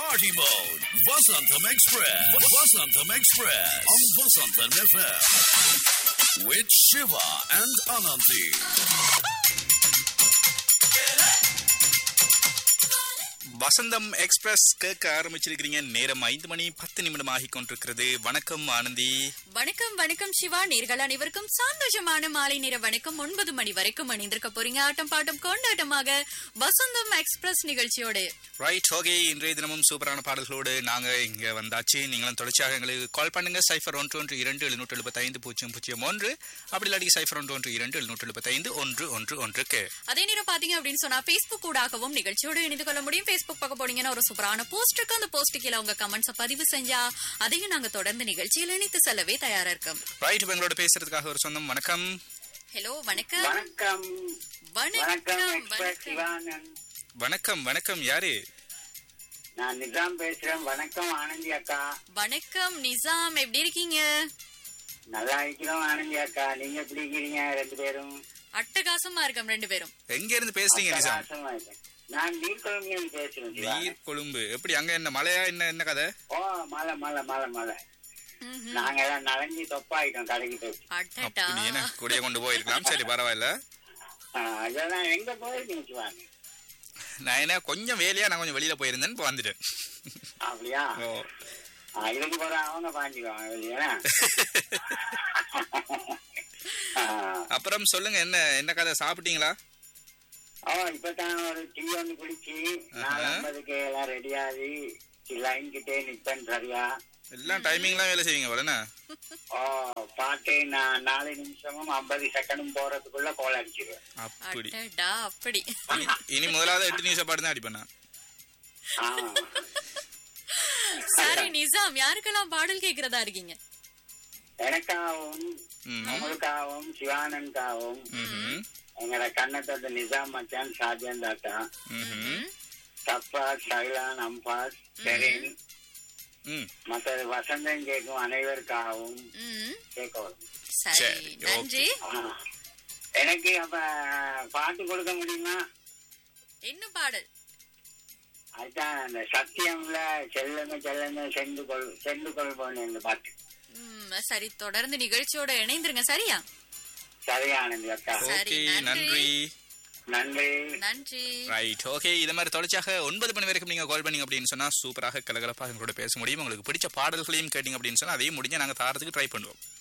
party mode. Vasantham Express. Vasantham Express on Vasantham FM. With Shiva and Ananthi. Vasantham express கேட்க ஆரம்பிச்சிருக்கிறீங்க நேரம் ஐந்து மணி பத்து நிமிடம் ஆகி கொண்டிருக்கிறது வணக்கம் ஆனந்தி வணக்கம் வணக்கம் சிவா நேர்கள் அனைவருக்கும் சந்தோஷமான மாலை நேர வணக்கம் ஒன்பது மணி வரைக்கும் அணிந்திருக்க போறீங்க ஆட்டம் பாட்டம் கொண்டாட்டமாக வசந்தம் எக்ஸ்பிரஸ் நிகழ்ச்சியோடு ரைட் ஓகே இன்றைய தினமும் சூப்பரான பாடல்களோடு நாங்க இங்க வந்தாச்சு நீங்களும் தொடர்ச்சியாக எங்களுக்கு கால் பண்ணுங்க சைஃபர் ஒன்று ஒன்று இரண்டு எழுநூற்று எழுபத்தி ஐந்து பூஜ்ஜியம் பூஜ்ஜியம் ஒன்று அப்படி இல்லாட்டி சைஃபர் ஒன்று ஒன்று இரண்டு எழுநூற்று எழுபத்தி ஐந்து ஒன்று ஒன்று ஒன்றுக்கு அதே நேரம் பாத்தீங்க அப்படின்னு சொன்னா Facebook ஊடாகவும் நிகழ்ச்சியோடு இணைந்து கொள்ள முடியும் Facebook பக்கம் போனீங்கன்னா ஒரு சூப்பரான போஸ்ட் இருக்கு அந்த போஸ்ட் கீழே உங்க கமெண்ட்ஸை பதிவு செஞ்சா அதையும் நாங்க தொடர்ந்து நிகழ்ச்சியில் இணைத்து செல்லவே தயாரா இருக்கோம் ரைட் இப்ப எங்களோட பேசுறதுக்காக ஒரு சொந்தம் வணக்கம் ஹலோ வணக்கம் வணக்கம் வணக்கம் வணக்கம் எக்ஸ்பிரஸ் வணக்கம் சிவானந்த் வணக்கம் வணக்கம் யாரு நான் நிஜாம் பேசுறேன் வணக்கம் ஆனந்தி அக்கா வணக்கம் நிசாம் எப்படி இருக்கீங்க நல்லா இருக்கிறோம் ஆனந்தி அக்கா நீங்க எப்படி இருக்கிறீங்க ரெண்டு பேரும் அட்டகாசமா இருக்கோம் ரெண்டு பேரும் எங்க இருந்து பேசுறீங்க நிசாம் அட்டகாசமா இருக்கேன். நான் நீர்குழம்பியில் பேசுறேன் சிவா. நீர் கொழும்பு எப்படி அங்க என்ன மலையா என்ன என்ன கதை ஓ மலை மலை மலை மலை ம்ஹும். நாங்க எல்லாம் நனைஞ்சு தொப்பாயிட்டோம் கடைக்கு போய் அடடா அப்படி என்ன கூடிய கொண்டு போயிருக்கலாம் சரி பரவாயில்ல ஆ, அதெல்லாம் எங்க போயிருக்கீங்க சிவாங்க நான் என்ன கொஞ்சம் வேலையா நான் கொஞ்சம் வெளியில போயிருந்தேன் இப்போ வந்துட்டேன் அப்படியா ஓ ஆ, இதுக்கு போற அவங்க பாஞ்சுக்குவாங்க வெளியே ஆ. அப்புறம் சொல்லுங்க என்ன என்ன கதை சாப்பிட்டீங்களா ஓ இப்பதான் ஒரு டீ ஒன்று குடிச்சு நாலு ஐம்பதுக்கு எல்லாம் ரெடி ஆகி லைன் கிட்டே நிப்பேன் சரியா எல்லாம் டைமிங்லாம் வேலை செய்வீங்க போலண்ணா ஓ பாட்டு நான் நாலு நிமிஷமும் ஐம்பது செகண்டும் போறதுக்குள்ள கோல் அடிச்சிருவேன் அப்படி அடடா அப்படி இனி- இனி முதலாவது எட்டு நிமிஷம் பாட்டு தான் அடிப்பேன் நான் ஆ. சரி நிசாம் யாருக்கெல்லாம் பாடல் கேக்குறதா இருக்கீங்க எனக்காகவும் ம். உங்களுக்காகவும் சிவானந்தாவும் ம்ஹும். எங்களோட கண்ணத்தோட நிசாம் மச்சான் ஷாஜான் தாத்தா ம்ஹும். தப்பா சைலான் அம்பாஸ் செரின் ம். மற்றது வசந்தம் கேட்கும் அனைவருக்காகவும் ம், கேட்க வரும் சரி சரி, நன்றி ஆ. எனக்கு அப்ப பாட்டு கொடுக்க முடியுமா என்ன பாடல் அதுதான் அந்த சத்தியம்ல செல்லுங்க செல்லுங்க சென்று கொள் சென்று கொள்வோம் இந்த பாட்டு ம், சரி தொடர்ந்து நிகழ்ச்சியோட இணைந்துருங்க சரியா சரியா ஆனந்தி அக்கா சரி, ஓகே நன்றி. நன்றி நன்றி நன்றி ரைட் ஓகே இது மாதிரி தொடர்ச்சியாக ஒன்பது மணி வரைக்கும் நீங்க கால் பண்ணீங்க அப்படின்னு சொன்னா சூப்பராக கலகலப்பாக எங்களோட பேச முடியும் உங்களுக்கு பிடிச்ச பாடல்களையும் கேட்டீங்க அப்படின்னு சொன்னா அதையும் முடிஞ்ச நாங்க தாரத்துக்கு ட்ரை பண்ணுவோம்